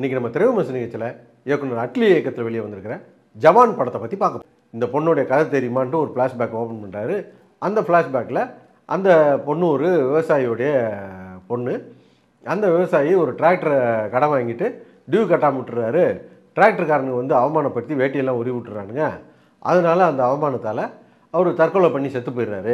இன்னைக்கு நம்ம திரைவிமர்சன நிகழ்ச்சியில் இயக்குனர் அட்லி இயக்கத்தில் வெளியே வந்திருக்கிற ஜவான் படத்தை பற்றி பார்க்க போறோம். இந்த பொண்ணுடைய கதை தெரியுமான்ட்டு ஒரு ஃப்ளாஷ்பேக் ஓப்பன் பண்ணுறாரு அந்த ஃப்ளாஷ்பேக்கில் அந்த பொண்ணு ஒரு விவசாயியுடைய பொண்ணு அந்த விவசாயி ஒரு டிராக்டரை கடன் வாங்கிட்டு டியூ கட்டாம விட்டுறாரு டிராக்டர்காரனுக்கு வந்து அவமானப்படுத்தி வேட்டியெல்லாம் உருவி விட்டுறானுங்க அதனால அந்த அவமானத்தால் அவர் தற்கொலை பண்ணி செத்து போயிடுறாரு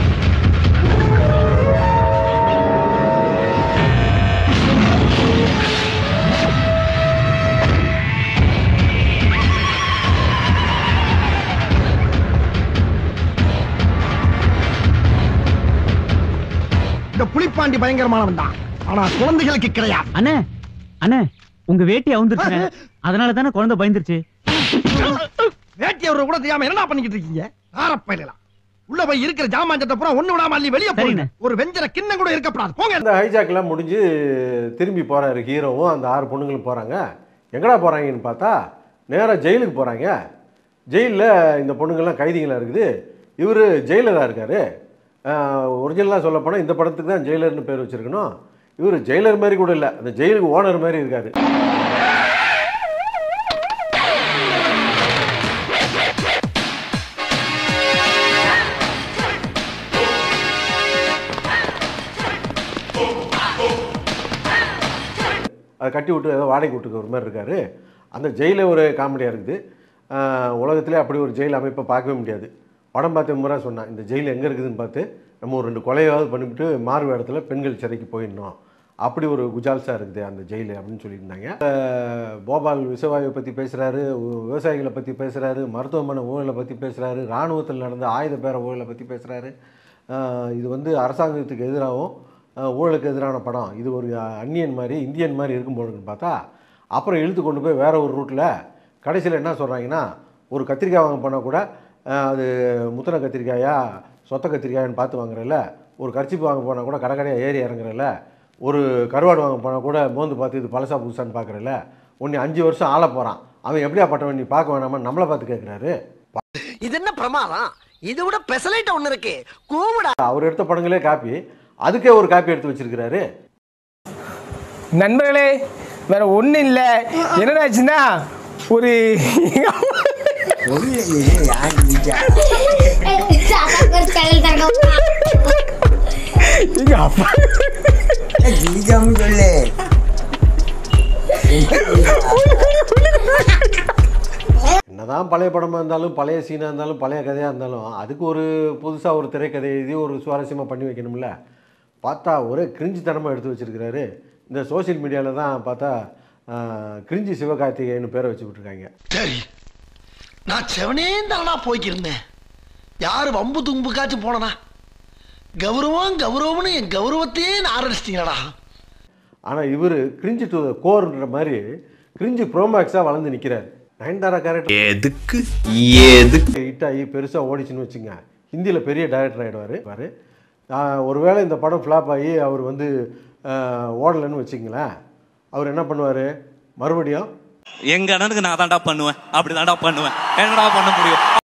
இந்த புலிப்பாண்டி பயங்கரமானவன் தான் ஆனா குழந்தைகளுக்கு கிடையாது அண்ணே அண்ணே உங்க வேட்டி அவுந்துருச்சுங்க அதனால தானே குழந்தை பயந்துருச்சு வேட்டி அவரை கூட தெரியாம என்ன பண்ணிக்கிட்டு இருக்கீங்க ஆரப்பயிலாம் உள்ள போய் இருக்கிற ஜாமான் சட்டை பூரா ஒண்ணு விடாம அள்ளி வெளியே போறீங்க சரிண்ணே. ஒரு வெஞ்சர கிண்ணம் கூட இருக்கப்படாது போங்க அந்த ஹைஜாக்லாம் முடிஞ்சு திரும்பி போகிறாரு ஹீரோவும் அந்த ஆறு பொண்ணுங்களும் போகிறாங்க எங்கடா போகிறாங்கன்னு பார்த்தா நேராக ஜெயிலுக்கு போகிறாங்க ஜெயிலில் இந்த பொண்ணுங்கள்லாம் கைதிகளாக இருக்குது இவர் ஜெயிலராக இருக்கார் ஒரிஜினலாக சொல்ல போனால் இந்த படத்துக்கு தான் ஜெயிலர்னு பேர் வச்சுருக்கணும் இவர் ஜெயிலர் மாதிரி கூட இல்லை அந்த ஜெயிலுக்கு ஓனர் மாதிரி இருக்கார் அதை கட்டி விட்டு ஏதோ வாடகை விட்டுக்க ஒரு மாதிரி இருக்கார் அந்த ஜெயிலே ஒரு காமெடியாக இருக்குது ஆஹ் உலகத்திலே அப்படி ஒரு ஜெயில் அமைப்பை பார்க்கவே முடியாது படம் பார்த்த முறை சொன்னான் இந்த ஜெயில் எங்கே இருக்குதுன்னு பார்த்து நம்ம ஒரு ரெண்டு கொலையாவது பண்ணிவிட்டு மாறு இடத்துல பெண்கள் சிறைக்கு போயிடணும் அப்படி ஒரு குஜால்ஸாக இருக்குது அந்த ஜெயில் அப்படின்னு சொல்லியிருந்தாங்க ஆஹ் போபால் விசவாயுவை பற்றி பேசுகிறாரு விவசாயிகளை பற்றி பேசுகிறாரு மருத்துவமனை ஊழலை பற்றி பேசுகிறாரு இராணுவத்தில் நடந்த ஆயுத பேர ஊழலை பற்றி பேசுகிறாரு இது வந்து அரசாங்கத்துக்கு எதிராகவும் ஆஹ் ஊழலுக்கு எதிரான படம் இது ஒரு அஹ், அந்நியன் மாதிரி இந்தியன் மாதிரி இருக்கும் போதுன்னு பார்த்தா அப்புறம் இழுத்து கொண்டு போய் வேற ஒரு ரூட்டில் கடைசியில் என்ன சொல்கிறாங்கன்னா ஒரு கத்திரிக்காய் வாங்க போனால் கூட ஆஹ், அது முத்தின கத்திரிக்காயா சொத்த கத்திரிக்காயான்னு பார்த்து வாங்குறல ஒரு கர்ச்சிப்பு வாங்க போனால் கூட கடை கடையாக ஏறி இறங்குறல ஒரு கருவாடு வாங்க போனால் கூட மோந்து பார்த்து இது பழசா புதுசான்னு பார்க்குறல உன்னை அஞ்சு வருஷம் ஆள போகிறான் அவன் எப்படியா பட்டவன் நீ பார்க்க வேணாமா நம்மளை பார்த்து கேட்குறாரு இது என்ன பிரமாதம் இது விட பெசலைட் ஒண்ணு இருக்கு கூவுடா அவர் எடுத்த படங்களே காப்பி அதுக்கே ஒரு காப்பி எடுத்து வச்சிருக்கிறாரு நண்பர்களே வேற ஒண்ணும் இல்ல என்னடாச்சுன்னா ஒரு எங்க அப்பா என்னதான் பழைய படமாக இருந்தாலும் பழைய சீனாக இருந்தாலும் பழைய கதையாக இருந்தாலும் அதுக்கு ஒரு புதுசாக ஒரு திரைக்கதை எழுதி ஒரு சுவாரஸ்யமாக பண்ணி வைக்கணும்ல பார்த்தா ஒரே கிரிஞ்சித்தனமாக எடுத்து வச்சிருக்கிறாரு இந்த சோஷியல் மீடியாவில் தான் பார்த்தா ஆஹ், கிரிஞ்சி சிவகார்த்திகேயன் பேரை வச்சு விட்ருக்காங்க சரி நான் செவனே தானா போய்க்கிருந்தேன் யாரு வம்பு தும்புக்காச்சும் போனனா கௌரவம் கௌரவம்னு என் கௌரவத்தையே ஆரம்பிச்சிட்டீங்களா ஆனால் இவர் கிரிஞ்சி டு கோர்ன்ற மாதிரி கிரிஞ்சி ப்ரோமேக்ஸாக வளர்ந்து நிற்கிறார் நயன்தாரா கேரக்டர் எதுக்கு எதுக்கு ஹிட் ஆகி பெருசாக ஓடிச்சுன்னு வச்சுங்க ஹிந்தியில் பெரிய டைரக்டர் ஆகிடுவார் பாரு ஒருவேளை இந்த படம் ஃப்ளாப் ஆகி அவர் வந்து ஆஹ், ஓடலைன்னு வச்சுங்களேன் அவர் என்ன பண்ணுவார் மறுபடியும் எங்க அண்ணனுக்கு நான் தான்டா பண்ணுவேன் அப்படி தான்டா பண்ணுவேன் என்னடா பண்ண முடியும்